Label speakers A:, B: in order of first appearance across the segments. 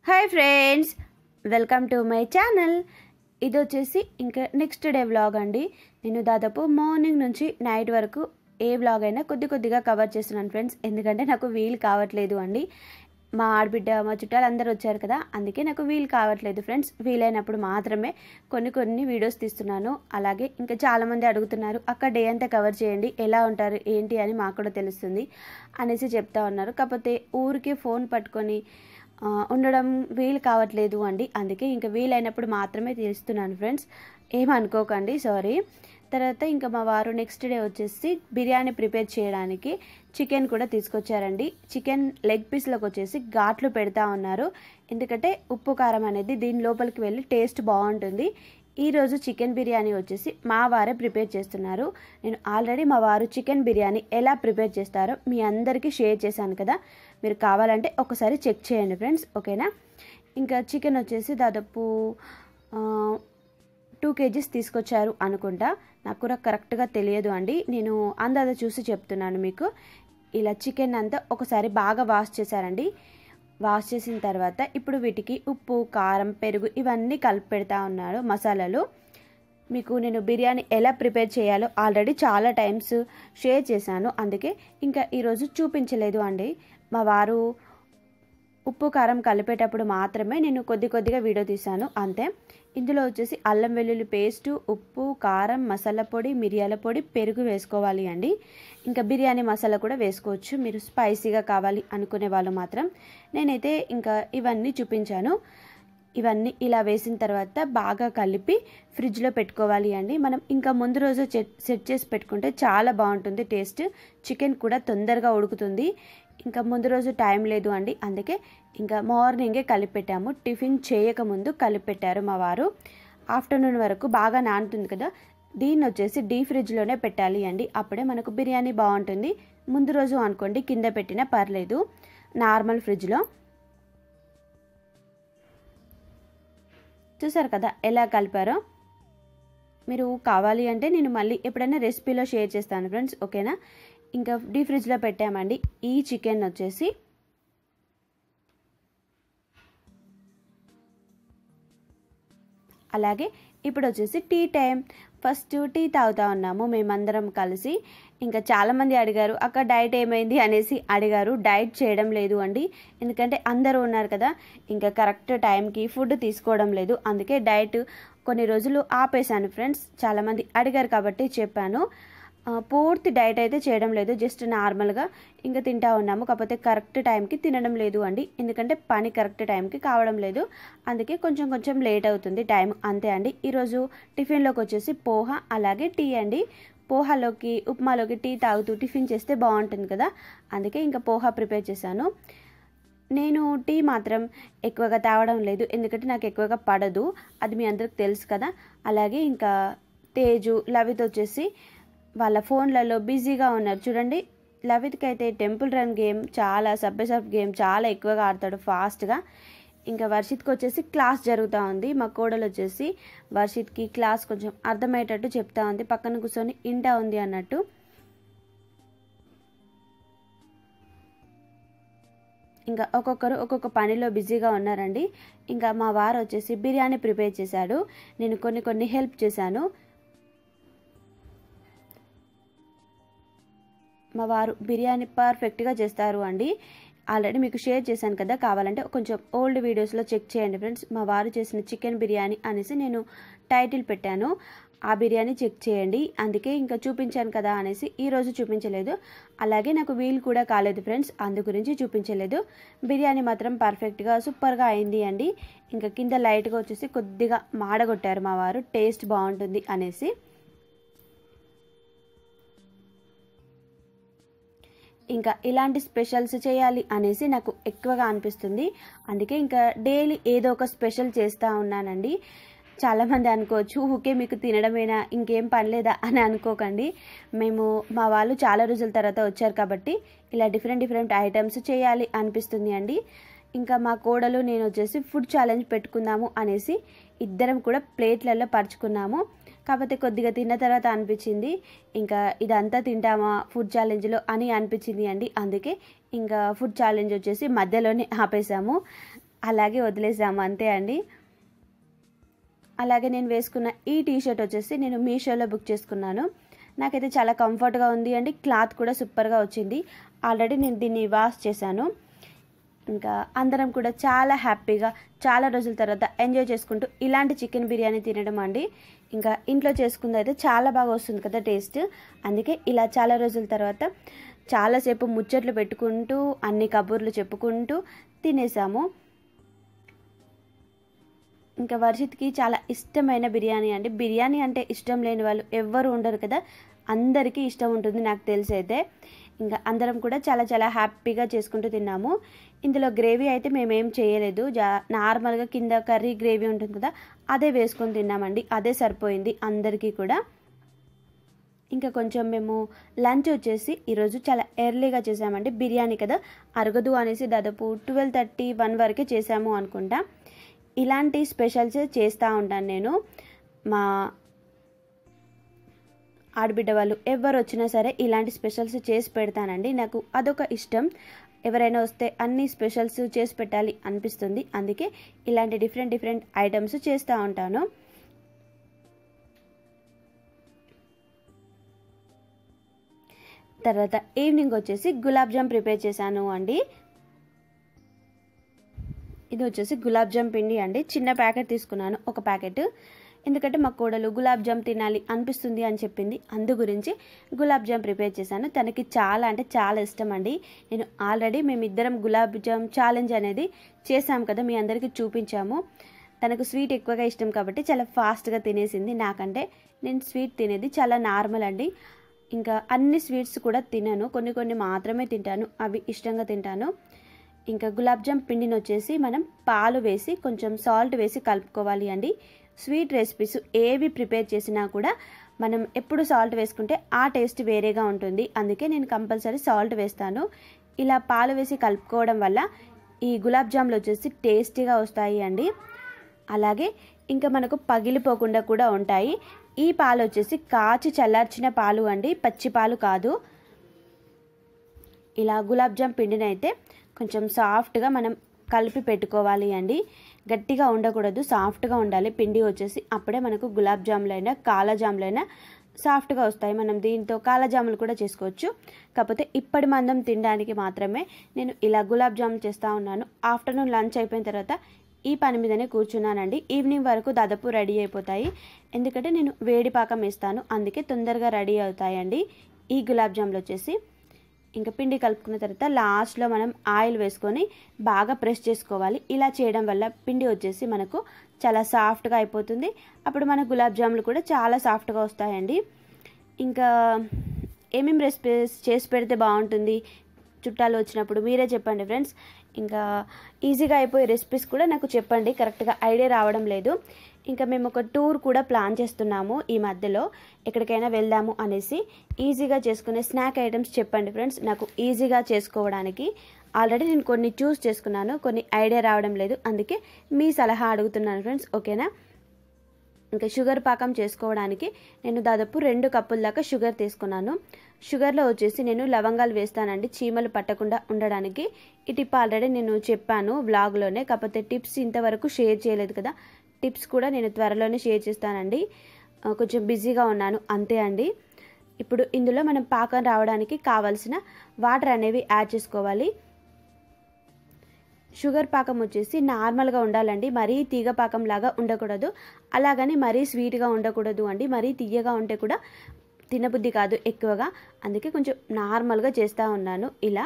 A: hi friends welcome to my channel ఇది వచ్చేసి ఇంకా నెక్స్ట్ డే వ్లాగ్ అండి నేను దాదాపు మార్నింగ్ నుంచి నైట్ వరకు ఏ వ్లాగ్ అయినా కొద్ది కొద్దిగా కవర్ చేస్తున్నాను ఫ్రెండ్స్ ఎందుకంటే నాకు వీలు కావట్లేదు అండి మా ఆడబిడ్డ మా చుట్టాలు అందరూ వచ్చారు కదా అందుకే నాకు వీలు కావట్లేదు ఫ్రెండ్స్ వీలైనప్పుడు మాత్రమే కొన్ని కొన్ని వీడియోస్ తీస్తున్నాను అలాగే ఇంకా చాలామంది అడుగుతున్నారు అక్క డే అంతా కవర్ చేయండి ఎలా ఉంటారు ఏంటి అని మాకు కూడా తెలుస్తుంది అనేసి చెప్తా ఉన్నారు కాకపోతే ఊరికే ఫోన్ పట్టుకొని ఆ, ఉండడం వీలు కావట్లేదు అండి అందుకే ఇంకా వీలైనప్పుడు మాత్రమే తీస్తున్నాను ఫ్రెండ్స్ ఏమనుకోకండి సారీ తర్వాత ఇంకా మా వారు నెక్స్ట్ డే వచ్చేసి బిర్యానీ ప్రిపేర్ చేయడానికి చికెన్ కూడా తీసుకొచ్చారండి చికెన్ లెగ్ పీస్లోకి వచ్చేసి ఘాట్లు పెడతా ఉన్నారు ఎందుకంటే ఉప్పు కారం అనేది దీని లోపలికి వెళ్ళి టేస్ట్ బాగుంటుంది ఈరోజు చికెన్ బిర్యానీ వచ్చేసి మా వారే ప్రిపేర్ చేస్తున్నారు నేను ఆల్రెడీ మా వారు చికెన్ బిర్యానీ ఎలా ప్రిపేర్ చేస్తారో మీ అందరికీ షేర్ చేశాను కదా మీరు కావాలంటే ఒకసారి చెక్ చేయండి ఫ్రెండ్స్ ఓకేనా ఇంకా చికెన్ వచ్చేసి దాదాపు టూ కేజీస్ తీసుకొచ్చారు అనుకుంటా నాకు కూడా కరెక్ట్గా తెలియదు అండి నేను అందాజ చూసి చెప్తున్నాను మీకు ఇలా చికెన్ అంతా ఒకసారి బాగా వాష్ చేశారండి వాష్ చేసిన తర్వాత ఇప్పుడు వీటికి ఉప్పు కారం పెరుగు ఇవన్నీ కలిపి పెడతా ఉన్నాడు మసాలాలు మీకు నేను బిర్యానీ ఎలా ప్రిపేర్ చేయాలో ఆల్రెడీ చాలా టైమ్స్ షేర్ చేశాను అందుకే ఇంకా ఈరోజు చూపించలేదు అండి మా వారు ఉప్పు కారం కలిపేటప్పుడు మాత్రమే నేను కొద్ది కొద్దిగా వీడియో తీశాను అంతే ఇందులో వచ్చేసి అల్లం వెల్లుల్లి పేస్టు ఉప్పు కారం మసాలా పొడి మిరియాల పొడి పెరుగు వేసుకోవాలి అండి ఇంకా బిర్యానీ మసాలా కూడా వేసుకోవచ్చు మీరు స్పైసీగా కావాలి అనుకునే వాళ్ళు మాత్రం నేనైతే ఇంకా ఇవన్నీ చూపించాను ఇవన్నీ ఇలా వేసిన తర్వాత బాగా కలిపి ఫ్రిడ్జ్లో పెట్టుకోవాలి అండి మనం ఇంకా ముందు రోజు సెట్ చేసి పెట్టుకుంటే చాలా బాగుంటుంది టేస్ట్ చికెన్ కూడా తొందరగా ఉడుకుతుంది ఇంకా ముందు రోజు టైం లేదు అండి అందుకే ఇంకా మార్నింగే కలిపెట్టాము టిఫిన్ చేయకముందు కలిపెట్టారు మా వారు ఆఫ్టర్నూన్ వరకు బాగా నానుతుంది కదా దీన్ని వచ్చేసి డీ ఫ్రిడ్జ్లోనే పెట్టాలి అండి అప్పుడే మనకు బిర్యానీ బాగుంటుంది ముందు రోజు అనుకోండి కింద పెట్టినా పర్లేదు నార్మల్ ఫ్రిడ్జ్లో చూసారు కదా ఎలా కలిపారో మీరు కావాలి అంటే నేను మళ్ళీ ఎప్పుడైనా రెసిపీలో షేర్ చేస్తాను ఫ్రెండ్స్ ఓకేనా ఇంకా డీ ఫ్రిడ్జ్లో పెట్టామండి ఈ చికెన్ వచ్చేసి అలాగే ఇప్పుడు వచ్చేసి టీ టైం ఫస్ట్ టీ తాగుతా ఉన్నాము మేమందరం కలిసి ఇంకా చాలామంది అడిగారు అక్క డైట్ ఏమైంది అనేసి అడిగారు డైట్ చేయడం లేదు అండి ఎందుకంటే అందరూ ఉన్నారు కదా ఇంకా కరెక్ట్ టైంకి ఫుడ్ తీసుకోవడం లేదు అందుకే డైట్ కొన్ని రోజులు ఆపేశాను ఫ్రెండ్స్ చాలామంది అడిగారు కాబట్టి చెప్పాను పూర్తి డైట్ అయితే చేయడం లేదు జస్ట్ నార్మల్గా ఇంకా తింటా ఉన్నాము కాకపోతే కరెక్ట్ టైంకి తినడం లేదు అండి ఎందుకంటే పని కరెక్ట్ టైంకి కావడం లేదు అందుకే కొంచెం కొంచెం లేట్ అవుతుంది టైం అంతే అండి ఈరోజు టిఫిన్లోకి వచ్చేసి పోహ అలాగే టీ అండి పోహాలోకి ఉప్మాలోకి టీ తాగుతూ టిఫిన్ చేస్తే బాగుంటుంది కదా అందుకే ఇంకా పోహా ప్రిపేర్ చేశాను నేను టీ మాత్రం ఎక్కువగా తాగడం లేదు ఎందుకంటే నాకు ఎక్కువగా పడదు అది మీ అందరికి తెలుసు కదా అలాగే ఇంకా తేజు లవిత్ వచ్చేసి వాళ్ళ ఫోన్లలో బిజీగా ఉన్నారు చూడండి లవిత్కి అయితే టెంపుల్ రన్ గేమ్ చాలా సబ్బే సబ్ గేమ్ చాలా ఎక్కువగా ఆడతాడు ఫాస్ట్గా ఇంకా వర్షిత్కి వచ్చేసి క్లాస్ జరుగుతూ ఉంది మా కోడలు వచ్చేసి వర్షిత్కి క్లాస్ కొంచెం అర్థమయ్యేటట్టు చెప్తా ఉంది పక్కన కూర్చొని ఇంటా ఉంది అన్నట్టు ఇంకా ఒక్కొక్కరు ఒక్కొక్క పనిలో బిజీగా ఉన్నారండి ఇంకా మా వారు వచ్చేసి బిర్యానీ ప్రిపేర్ చేశాడు నేను కొన్ని కొన్ని హెల్ప్ చేశాను మా వారు బిర్యానీ పర్ఫెక్ట్గా చేస్తారు అండి ఆల్రెడీ మీకు షేర్ చేశాను కదా కావాలంటే కొంచెం ఓల్డ్ వీడియోస్లో చెక్ చేయండి ఫ్రెండ్స్ మా వారు చేసిన చికెన్ బిర్యానీ అనేసి నేను టైటిల్ పెట్టాను ఆ బిర్యానీ చెక్ చేయండి అందుకే ఇంకా చూపించాను కదా అనేసి ఈరోజు చూపించలేదు అలాగే నాకు వీలు కూడా కాలేదు ఫ్రెండ్స్ అందు గురించి చూపించలేదు బిర్యానీ మాత్రం పర్ఫెక్ట్గా సూపర్గా అయింది అండి ఇంకా కింద లైట్గా వచ్చేసి కొద్దిగా మాడగొట్టారు మా వారు టేస్ట్ బాగుంటుంది అనేసి ఇంకా ఇలాంటి స్పెషల్స్ చేయాలి అనేసి నాకు ఎక్కువగా అనిపిస్తుంది అందుకే ఇంకా డైలీ ఏదో ఒక స్పెషల్ చేస్తూ ఉన్నానండి చాలామంది అనుకోవచ్చు ఊకే మీకు తినడమేనా ఇంకేం పనిలేదా అని అనుకోకండి మేము మా వాళ్ళు చాలా రోజుల తర్వాత వచ్చారు కాబట్టి ఇలా డిఫరెంట్ డిఫరెంట్ ఐటమ్స్ చేయాలి అనిపిస్తుంది అండి ఇంకా మా కోడలు నేను వచ్చేసి ఫుడ్ ఛాలెంజ్ పెట్టుకుందాము అనేసి ఇద్దరం కూడా ప్లేట్లలో పరుచుకున్నాము కాకపోతే కొద్దిగా తిన్న తర్వాత అనిపించింది ఇంకా ఇదంతా తింటామా ఫుడ్ ఛాలెంజ్లో అని అనిపించింది అండి అందుకే ఇంకా ఫుడ్ ఛాలెంజ్ వచ్చేసి మధ్యలోనే ఆపేసాము అలాగే వదిలేసాము అంతే అండి అలాగే నేను వేసుకున్న ఈ టీ షర్ట్ వచ్చేసి నేను మీషోలో బుక్ చేసుకున్నాను నాకైతే చాలా కంఫర్ట్గా ఉంది అండి క్లాత్ కూడా సూపర్గా వచ్చింది ఆల్రెడీ నేను దీన్ని వాష్ చేశాను ఇంకా అందరం కూడా చాలా హ్యాపీగా చాలా రోజుల తర్వాత ఎంజాయ్ చేసుకుంటూ ఇలాంటి చికెన్ బిర్యానీ తినడం అండి ఇంకా ఇంట్లో చేసుకుంది అయితే చాలా బాగా వస్తుంది కదా టేస్ట్ అందుకే ఇలా చాలా రోజుల తర్వాత చాలాసేపు ముచ్చట్లు పెట్టుకుంటూ అన్ని కబుర్లు చెప్పుకుంటూ తినేసాము ఇంకా వర్షిత్కి చాలా ఇష్టమైన బిర్యానీ అండి బిర్యానీ అంటే ఇష్టం లేని వాళ్ళు ఎవ్వరు ఉండరు కదా అందరికీ ఇష్టం ఉంటుంది నాకు తెలిసి అయితే ఇంకా అందరం కూడా చాలా చాలా హ్యాపీగా చేసుకుంటూ తిన్నాము ఇందులో గ్రేవీ అయితే మేమేం చేయలేదు జా నార్మల్గా కింద కర్రీ గ్రేవీ ఉంటుంది కదా అదే వేసుకొని తిన్నామండి అదే సరిపోయింది అందరికీ కూడా ఇంకా కొంచెం మేము లంచ్ వచ్చేసి ఈరోజు చాలా ఎర్లీగా చేసామండి బిర్యానీ కదా అరగదు అనేసి దాదాపు ట్వెల్వ్ థర్టీ వన్ వరకే చేసాము అనుకుంటా ఇలాంటి స్పెషల్స్ చేస్తూ ఉంటాను నేను మా ఆడబిడ్డ వాళ్ళు ఎవరు వచ్చినా సరే ఇలాంటి స్పెషల్స్ చేసి పెడతానండి నాకు అదొక ఇష్టం ఎవరైనా వస్తే అన్ని స్పెషల్స్ చేసి పెట్టాలి అనిపిస్తుంది అందుకే ఇలాంటి డిఫరెంట్ డిఫరెంట్ ఐటమ్స్ చేస్తూ ఉంటాను తర్వాత ఈవినింగ్ వచ్చేసి గులాబ్ జామ్ ప్రిపేర్ చేశాను అండి ఇది వచ్చేసి గులాబ్ జామ్ పిండి అండి చిన్న ప్యాకెట్ తీసుకున్నాను ఒక ప్యాకెట్ ఎందుకంటే మా కోడలు గులాబ్ జామ్ తినాలి అనిపిస్తుంది అని చెప్పింది అందు గురించి గులాబ్ జామ్ ప్రిపేర్ చేశాను తనకి చాలా అంటే చాలా ఇష్టం అండి నేను ఆల్రెడీ మేమిద్దరం గులాబ్ జామ్ ఛాలెంజ్ అనేది చేశాం కదా మీ అందరికీ చూపించాము తనకు స్వీట్ ఎక్కువగా ఇష్టం కాబట్టి చాలా ఫాస్ట్గా తినేసింది నాకంటే నేను స్వీట్ తినేది చాలా నార్మల్ అండి ఇంకా అన్ని స్వీట్స్ కూడా తినను కొన్ని కొన్ని మాత్రమే తింటాను అవి ఇష్టంగా తింటాను ఇంకా గులాబ్ జామ్ పిండిని వచ్చేసి మనం పాలు వేసి కొంచెం సాల్ట్ వేసి కలుపుకోవాలి అండి స్వీట్ రెసిపీస్ ఏవి ప్రిపేర్ చేసినా కూడా మనం ఎప్పుడు సాల్ట్ వేసుకుంటే ఆ టేస్ట్ వేరేగా ఉంటుంది అందుకే నేను కంపల్సరీ సాల్ట్ వేస్తాను ఇలా పాలు వేసి కలుపుకోవడం వల్ల ఈ గులాబ్ జాములు వచ్చేసి టేస్టీగా వస్తాయి అండి అలాగే ఇంకా మనకు పగిలిపోకుండా కూడా ఉంటాయి ఈ పాలు వచ్చేసి కాచి చల్లార్చిన పాలు అండి పచ్చి పాలు కాదు ఇలా గులాబ్ జామ్ పిండిని అయితే కొంచెం సాఫ్ట్గా మనం కలిపి పెట్టుకోవాలి అండి గట్టిగా ఉండకూడదు సాఫ్ట్గా ఉండాలి పిండి వచ్చేసి అప్పుడే మనకు గులాబ్ జాములైనా కాలా జాములైనా సాఫ్ట్గా వస్తాయి మనం దీంతో కాలజాములు కూడా చేసుకోవచ్చు కాకపోతే ఇప్పటి మందం తినడానికి మాత్రమే నేను ఇలా గులాబ్ జాములు చేస్తూ ఉన్నాను ఆఫ్టర్నూన్ లంచ్ అయిపోయిన తర్వాత ఈ పని మీదనే కూర్చున్నానండి ఈవినింగ్ వరకు దాదాపు రెడీ అయిపోతాయి ఎందుకంటే నేను వేడి పాకం వేస్తాను అందుకే తొందరగా రెడీ అవుతాయండి ఈ గులాబ్ జాములు వచ్చేసి ఇంకా పిండి కలుపుకున్న తర్వాత లాస్ట్లో మనం ఆయిల్ వేసుకొని బాగా ప్రెస్ చేసుకోవాలి ఇలా చేయడం వల్ల పిండి వచ్చేసి మనకు చాలా సాఫ్ట్గా అయిపోతుంది అప్పుడు మన గులాబ్ జాములు కూడా చాలా సాఫ్ట్గా వస్తాయండి ఇంకా ఏమేమి రెసిపీస్ చేసి పెడితే బాగుంటుంది చుట్టాలు వచ్చినప్పుడు మీరే చెప్పండి ఫ్రెండ్స్ ఇంకా ఈజీగా అయిపోయే రెసిపీస్ కూడా నాకు చెప్పండి కరెక్ట్గా ఐడియా రావడం లేదు ఇంకా మేము ఒక టూర్ కూడా ప్లాన్ చేస్తున్నాము ఈ మధ్యలో ఎక్కడికైనా వెళ్దాము అనేసి ఈజీగా చేసుకునే స్నాక్ ఐటమ్స్ చెప్పండి ఫ్రెండ్స్ నాకు ఈజీగా చేసుకోవడానికి ఆల్రెడీ నేను కొన్ని చూస్ చేసుకున్నాను కొన్ని ఐడియా రావడం లేదు అందుకే మీ సలహా అడుగుతున్నాను ఫ్రెండ్స్ ఓకేనా ఇంకా షుగర్ పాకం చేసుకోవడానికి నేను దాదాపు రెండు కప్పుల దాకా షుగర్ తీసుకున్నాను షుగర్లో వచ్చేసి నేను లవంగాలు వేస్తానండి చీమలు పట్టకుండా ఉండడానికి ఈ టిప్ ఆల్రెడీ నేను చెప్పాను వ్లాగ్లోనే కాకపోతే టిప్స్ ఇంతవరకు షేర్ చేయలేదు కదా టిప్స్ కూడా నేను త్వరలోనే షేర్ చేస్తానండి కొంచెం బిజీగా ఉన్నాను అంతే అండి ఇప్పుడు ఇందులో మనం పాకం రావడానికి కావాల్సిన వాటర్ అనేవి యాడ్ చేసుకోవాలి షుగర్ పాకం వచ్చేసి నార్మల్గా ఉండాలండి మరీ తీగ పాకం లాగా ఉండకూడదు అలాగని మరీ స్వీట్గా ఉండకూడదు అండి మరీ తీయగా ఉంటే కూడా తినబుద్ధి కాదు ఎక్కువగా అందుకే కొంచెం నార్మల్గా చేస్తూ ఉన్నాను ఇలా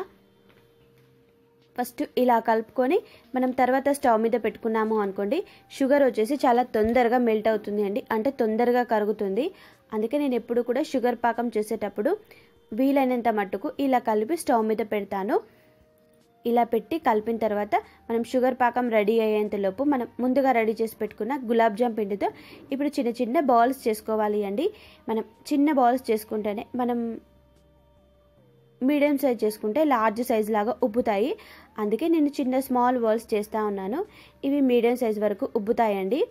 A: ఫస్ట్ ఇలా కలుపుకొని మనం తర్వాత స్టవ్ మీద పెట్టుకున్నాము అనుకోండి షుగర్ వచ్చేసి చాలా తొందరగా మెల్ట్ అవుతుంది అండి అంటే తొందరగా కరుగుతుంది అందుకే నేను ఎప్పుడు కూడా షుగర్ పాకం చేసేటప్పుడు వీలైనంత మట్టుకు ఇలా కలిపి స్టవ్ మీద పెడతాను ఇలా పెట్టి కలిపిన తర్వాత మనం షుగర్ పాకం రెడీ అయ్యేంతలోపు మనం ముందుగా రెడీ చేసి పెట్టుకున్న గులాబ్ జామ్ పిండితో ఇప్పుడు చిన్న చిన్న బాల్స్ చేసుకోవాలి అండి మనం చిన్న బాల్స్ చేసుకుంటేనే మనం మీడియం సైజ్ చేసుకుంటే లార్జ్ సైజ్ లాగా ఉబ్బుతాయి అందుకే నేను చిన్న స్మాల్ బాల్స్ చేస్తూ ఉన్నాను ఇవి మీడియం సైజ్ వరకు ఉబ్బుతాయండి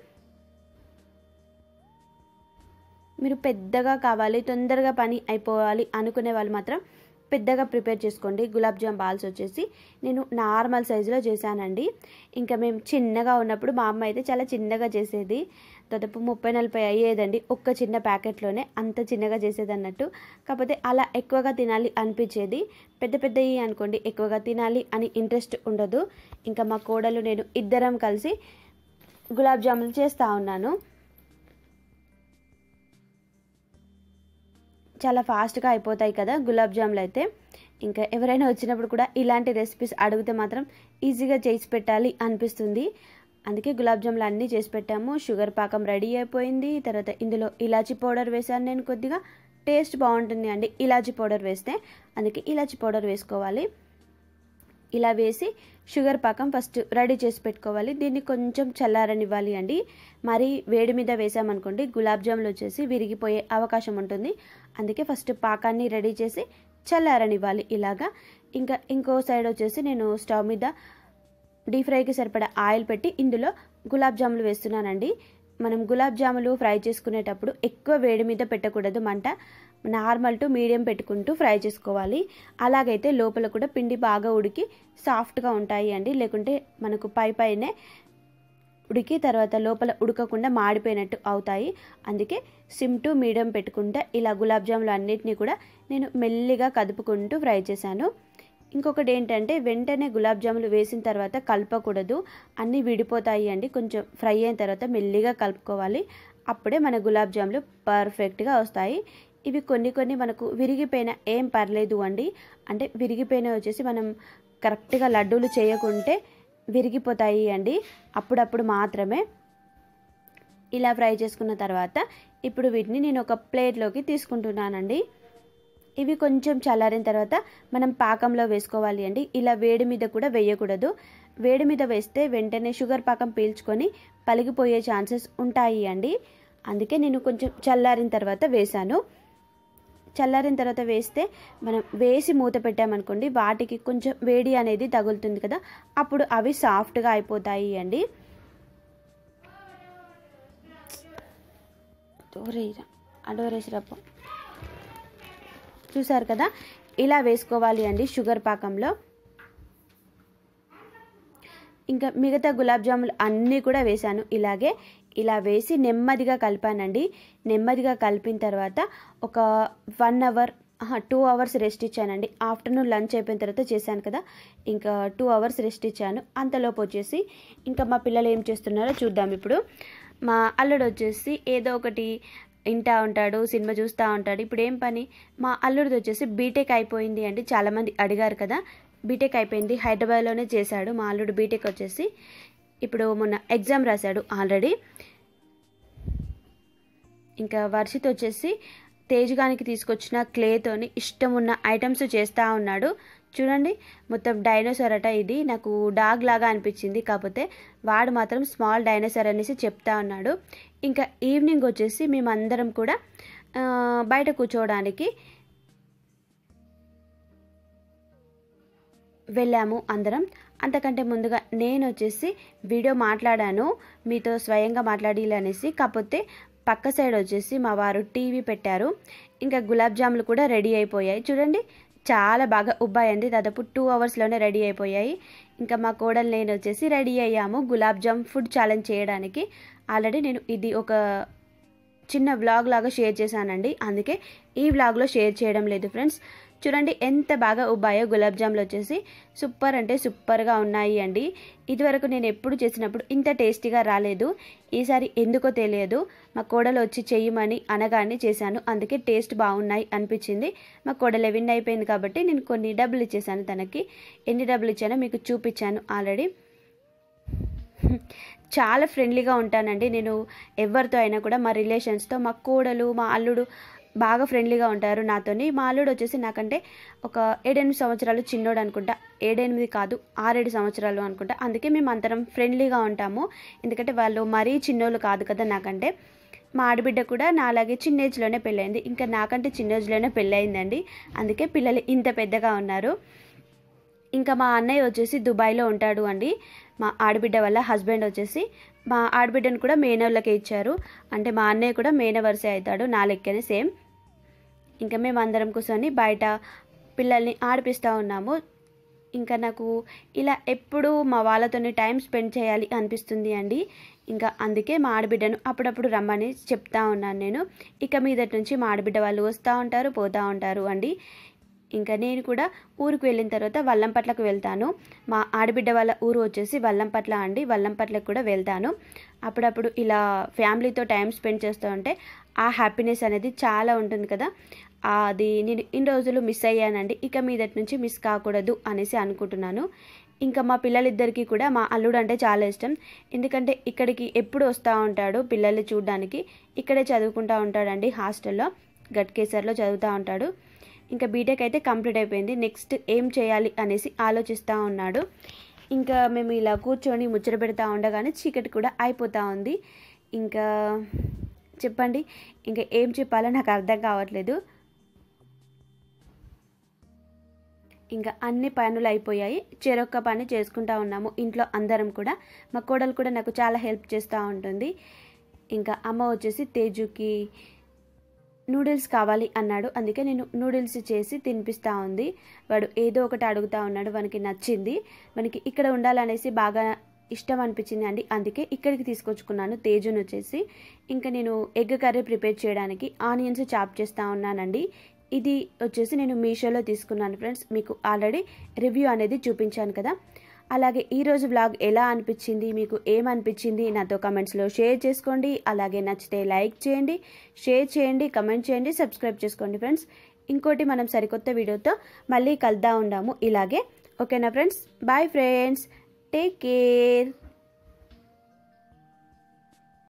A: మీరు పెద్దగా కావాలి తొందరగా పని అయిపోవాలి అనుకునే వాళ్ళు మాత్రం పెద్దగా ప్రిపేర్ చేసుకోండి గులాబ్ జామ్ బాల్స్ వచ్చేసి నేను నార్మల్ సైజులో చేశానండి ఇంకా మేము చిన్నగా ఉన్నప్పుడు మా అమ్మ అయితే చాలా చిన్నగా చేసేది దాదాపు ముప్పై నలభై అయ్యేదండి ఒక్క చిన్న ప్యాకెట్లోనే అంత చిన్నగా చేసేది అన్నట్టు కాకపోతే అలా ఎక్కువగా తినాలి అనిపించేది పెద్ద పెద్దవి అనుకోండి ఎక్కువగా తినాలి అని ఇంట్రెస్ట్ ఉండదు ఇంకా మా కోడలు నేను ఇద్దరం కలిసి గులాబ్ జాములు చేస్తూ ఉన్నాను చాలా ఫాస్ట్గా అయిపోతాయి కదా గులాబ్ జాములు అయితే ఇంకా ఎవరైనా వచ్చినప్పుడు కూడా ఇలాంటి రెసిపీస్ అడిగితే మాత్రం ఈజీగా చేసి పెట్టాలి అనిపిస్తుంది అందుకే గులాబ్ జాములు అన్నీ చేసి పెట్టాము షుగర్ పాకం రెడీ అయిపోయింది తర్వాత ఇందులో ఇలాచీ పౌడర్ వేసాను నేను కొద్దిగా టేస్ట్ బాగుంటుంది అండి ఇలాచీ పౌడర్ వేస్తే అందుకే ఇలాచీ పౌడర్ వేసుకోవాలి ఇలా వేసి షుగర్ పాకం ఫస్ట్ రెడీ చేసి పెట్టుకోవాలి దీన్ని కొంచెం చల్లారనివ్వాలి అండి మరి వేడి మీద వేసామనుకోండి గులాబ్ జాములు వచ్చేసి విరిగిపోయే అవకాశం ఉంటుంది అందుకే ఫస్ట్ పాకాన్ని రెడీ చేసి చల్లారనివ్వాలి ఇలాగా ఇంకా ఇంకో సైడ్ వచ్చేసి నేను స్టవ్ మీద డీప్ ఫ్రైకి సరిపడా ఆయిల్ పెట్టి ఇందులో గులాబ్ జాములు వేస్తున్నానండి మనం గులాబ్ జాములు ఫ్రై చేసుకునేటప్పుడు ఎక్కువ వేడి మీద పెట్టకూడదు మంట నార్మల్ టు మీడియం పెట్టుకుంటూ ఫ్రై చేసుకోవాలి అలాగైతే లోపల కూడా పిండి బాగా ఉడికి సాఫ్ట్గా ఉంటాయి అండి లేకుంటే మనకు పై పైనే ఉడికి తర్వాత లోపల ఉడకకుండా మాడిపోయినట్టు అవుతాయి అందుకే సిమ్ టు మీడియం పెట్టుకుంటే ఇలా గులాబ్ జాములు అన్నిటినీ కూడా నేను మెల్లిగా కదుపుకుంటూ ఫ్రై చేశాను ఇంకొకటి ఏంటంటే వెంటనే గులాబ్ జాములు వేసిన తర్వాత కలపకూడదు అన్నీ విడిపోతాయి అండి కొంచెం ఫ్రై అయిన తర్వాత మెల్లిగా కలుపుకోవాలి అప్పుడే మన గులాబ్ జాములు పర్ఫెక్ట్గా వస్తాయి ఇవి కొన్ని కొన్ని మనకు విరిగిపోయిన ఏం పర్లేదు అండి అంటే విరిగిపోయిన వచ్చేసి మనం కరెక్ట్గా లడ్డూలు చేయకుంటే విరిగిపోతాయి అండి అప్పుడప్పుడు మాత్రమే ఇలా ఫ్రై చేసుకున్న తర్వాత ఇప్పుడు వీటిని నేను ఒక ప్లేట్లోకి తీసుకుంటున్నానండి ఇవి కొంచెం చల్లారిన తర్వాత మనం పాకంలో వేసుకోవాలి అండి ఇలా వేడి మీద కూడా వేయకూడదు వేడి మీద వేస్తే వెంటనే షుగర్ పాకం పీల్చుకొని పలిగిపోయే ఛాన్సెస్ ఉంటాయి అండి అందుకే నేను కొంచెం చల్లారిన తర్వాత వేశాను చల్లారిన తర్వాత వేస్తే మనం వేసి మూత పెట్టామనుకోండి వాటికి కొంచెం వేడి అనేది తగులుతుంది కదా అప్పుడు అవి సాఫ్ట్గా అయిపోతాయి అండి డోరేరా అడోరేసిరప్ప చూసారు కదా ఇలా వేసుకోవాలి అండి షుగర్ పాకంలో ఇంకా మిగతా గులాబ్ జాములు అన్నీ కూడా వేశాను ఇలాగే ఇలా వేసి నెమ్మదిగా కలిపానండి నెమ్మదిగా కలిపిన తర్వాత ఒక one hour two hours rest ఇచ్చానండి ఆఫ్టర్నూన్ లంచ్ అయిపోయిన తర్వాత చేశాను కదా ఇంకా టూ అవర్స్ రెస్ట్ ఇచ్చాను అంతలోపు వచ్చేసి ఇంకా మా పిల్లలు ఏం చేస్తున్నారో చూద్దాం ఇప్పుడు మా అల్లుడు వచ్చేసి ఏదో ఒకటి వింటా ఉంటాడు సినిమా చూస్తూ ఉంటాడు ఇప్పుడు ఏం పని మా అల్లుడిది వచ్చేసి బీటెక్ అయిపోయింది అండి చాలామంది అడిగారు కదా బీటెక్ అయిపోయింది హైదరాబాద్లోనే చేశాడు మా అల్లుడు బీటెక్ వచ్చేసి ఇప్పుడు మొన్న ఎగ్జామ్ రాశాడు ఆల్రెడీ ఇంకా వర్షిత్ వచ్చేసి తేజగానికి తీసుకొచ్చిన క్లేతోని ఇష్టం ఉన్న ఐటమ్స్ చేస్తూ ఉన్నాడు చూడండి మొత్తం డైనోసార్ అట ఇది నాకు డాగ్ లాగా అనిపించింది కాకపోతే వాడు మాత్రం స్మాల్ డైనోసార్ అనేసి చెప్తా ఉన్నాడు ఇంకా ఈవినింగ్ వచ్చేసి మేమందరం కూడా బయట కూర్చోవడానికి వెళ్ళాము అందరం అంతకంటే ముందుగా నేను వచ్చేసి వీడియో మాట్లాడాను మీతో స్వయంగా మాట్లాడి అనేసి కాకపోతే పక్క సైడ్ వచ్చేసి మా వారు టీవీ పెట్టారు ఇంకా గులాబ్ జాములు కూడా రెడీ అయిపోయాయి చూడండి చాలా బాగా ఉబ్బాయండి దాదాపు టూ అవర్స్లోనే రెడీ అయిపోయాయి ఇంకా మా కోడలు నేను వచ్చేసి రెడీ అయ్యాము గులాబ్ జామ్ ఫుడ్ ఛాలెంజ్ చేయడానికి ఆల్రెడీ నేను ఇది ఒక చిన్న వ్లాగ్ లాగా షేర్ చేశానండి అందుకే ఈ వ్లాగ్లో షేర్ చేయడం లేదు ఫ్రెండ్స్ చూడండి ఎంత బాగా ఉబ్బాయో గులాబ్ జాములు వచ్చేసి సూపర్ అంటే సూపర్గా ఉన్నాయి అండి ఇదివరకు నేను ఎప్పుడు చేసినప్పుడు ఇంత టేస్టీగా రాలేదు ఈసారి ఎందుకో తెలియదు మా కోడలు వచ్చి చెయ్యమని అనగానే చేశాను అందుకే టేస్ట్ బాగున్నాయి అనిపించింది మా కోడలు విన్ అయిపోయింది కాబట్టి నేను కొన్ని డబ్బులు ఇచ్చేసాను తనకి ఎన్ని డబ్బులు ఇచ్చానో మీకు చూపించాను ఆల్రెడీ చాలా ఫ్రెండ్లీగా ఉంటానండి నేను ఎవరితో అయినా కూడా మా రిలేషన్స్తో మా కోడలు మా అల్లుడు బాగా ఫ్రెండ్లీగా ఉంటారు నాతోని మా అల్లుడు వచ్చేసి నాకంటే ఒక ఏడెనిమిది సంవత్సరాలు చిన్నోడు అనుకుంటా ఏడెనిమిది కాదు ఆరేడు సంవత్సరాలు అనుకుంటా అందుకే మేము అందరం ఫ్రెండ్లీగా ఉంటాము ఎందుకంటే వాళ్ళు మరీ చిన్నోళ్ళు కాదు కదా నాకంటే మా ఆడబిడ్డ కూడా నాలాగే చిన్న ఏజ్లోనే పెళ్ళైంది ఇంకా నాకంటే చిన్న ఏజ్లోనే పెళ్ళయిందండి అందుకే పిల్లలు ఇంత పెద్దగా ఉన్నారు ఇంకా మా అన్నయ్య వచ్చేసి దుబాయ్లో ఉంటాడు అండి మా ఆడబిడ్డ వల్ల హస్బెండ్ వచ్చేసి మా ఆడబిడ్డను కూడా మేనవ్లకే ఇచ్చారు అంటే మా అన్నయ్య కూడా మేనవర్సే అవుతాడు నా లెక్కనే సేమ్ ఇంకా మేము అందరం కూర్చొని బయట పిల్లల్ని ఆడిపిస్తూ ఉన్నాము ఇంకా నాకు ఇలా ఎప్పుడు మా వాళ్ళతోని టైం స్పెండ్ చేయాలి అనిపిస్తుంది అండి ఇంకా అందుకే మా ఆడబిడ్డను అప్పుడప్పుడు రమ్మని చెప్తా ఉన్నాను నేను ఇక మీదటి నుంచి మా ఆడబిడ్డ వాళ్ళు వస్తూ ఉంటారు పోతూ ఉంటారు అండి ఇంకా నేను కూడా ఊరికి వెళ్ళిన తర్వాత వల్లంపట్లకు వెళ్తాను మా ఆడబిడ్డ వాళ్ళ ఊరు వచ్చేసి వల్లంపట్ల అండి వల్లంపట్లకు కూడా వెళ్తాను అప్పుడప్పుడు ఇలా ఫ్యామిలీతో టైం స్పెండ్ చేస్తూ ఉంటే ఆ హ్యాపీనెస్ అనేది చాలా ఉంటుంది కదా అది నేను ఇన్ని రోజులు మిస్ అయ్యానండి ఇక మీదటి నుంచి మిస్ కాకూడదు అనేసి అనుకుంటున్నాను ఇంకా మా పిల్లలిద్దరికీ కూడా మా అల్లుడు అంటే చాలా ఇష్టం ఎందుకంటే ఇక్కడికి ఎప్పుడు వస్తూ ఉంటాడు పిల్లల్ని చూడడానికి ఇక్కడే చదువుకుంటూ ఉంటాడండి హాస్టల్లో గట్కేసర్లో చదువుతూ ఉంటాడు ఇంకా బీటెక్ అయితే కంప్లీట్ అయిపోయింది నెక్స్ట్ ఏం చేయాలి అనేసి ఆలోచిస్తూ ఉన్నాడు ఇంకా మేము ఇలా కూర్చొని ముచ్చట పెడతా ఉండగానే చీకటి కూడా అయిపోతూ ఉంది ఇంకా చెప్పండి ఇంకా ఏం చెప్పాలో నాకు అర్థం కావట్లేదు ఇంకా అన్ని పనులు అయిపోయాయి చెరొక్క పని చేసుకుంటా ఉన్నాము ఇంట్లో అందరం కూడా మా కోడలు కూడా నాకు చాలా హెల్ప్ చేస్తూ ఉంటుంది ఇంకా అమ్మ వచ్చేసి తేజుకి నూడిల్స్ కావాలి అన్నాడు అందుకే నేను నూడిల్స్ చేసి తినిపిస్తూ ఉంది వాడు ఏదో ఒకటి అడుగుతూ ఉన్నాడు వానికి నచ్చింది మనకి ఇక్కడ ఉండాలనేసి బాగా ఇష్టం అనిపించింది అండి అందుకే ఇక్కడికి తీసుకొచ్చుకున్నాను తేజును వచ్చేసి ఇంకా నేను ఎగ్ కర్రీ ప్రిపేర్ చేయడానికి ఆనియన్స్ చాప్ చేస్తూ ఉన్నానండి ఇది వచ్చేసి నేను మీషోలో తీసుకున్నాను ఫ్రెండ్స్ మీకు ఆల్రెడీ రివ్యూ అనేది చూపించాను కదా అలాగే ఈరోజు వ్లాగ్ ఎలా అనిపించింది మీకు ఏమనిపించింది నాతో కమెంట్స్లో షేర్ చేసుకోండి అలాగే నచ్చితే లైక్ చేయండి షేర్ చేయండి కమెంట్ చేయండి సబ్స్క్రైబ్ చేసుకోండి ఫ్రెండ్స్ ఇంకోటి మనం సరికొత్త వీడియోతో మళ్ళీ కలుద్దా ఉండాము ఇలాగే ఓకేనా friends bye friends take care